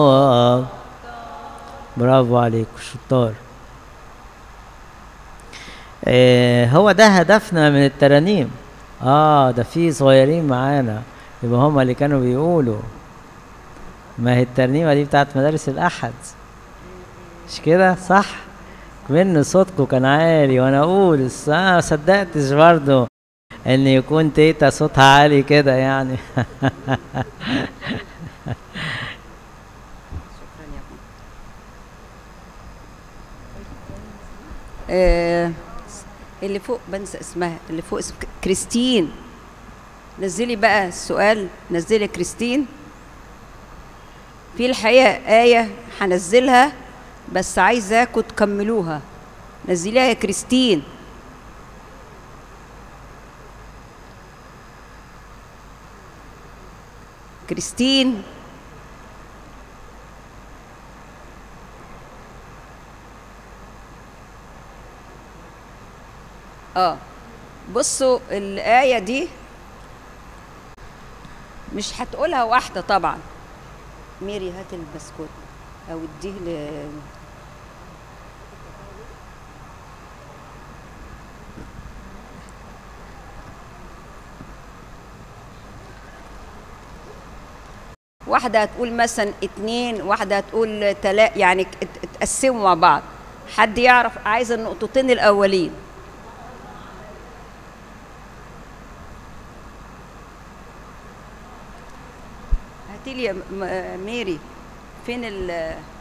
برافو عليك شطار آه هو ده هدفنا من الترانيم اه ده في صغيرين معانا يبقى هما اللي كانوا بيقولوا ما هي الترنيمة دي بتاعت مدارس الأحد مش كده صح من صوتكم كان عالي وانا اقول بس انا ما صدقتش برضه ان يكون تيتا صوتها عالي كده يعني آه اللي فوق بنسى اسمها اللي فوق اسم كريستين نزلي بقى السؤال نزلي كريستين في الحقيقة آية هنزلها بس عايزاكم تكملوها نزليها يا كريستين كريستين اه بصوا الآية دي مش هتقولها واحدة طبعا ميري هات البسكوت او اديه ل واحدة هتقول مثلا اتنين واحدة هتقول تلا يعني اتقسموا مع بعض حد يعرف عايز النقطتين الأولين هاتي لي يا م- م- ميري فين ال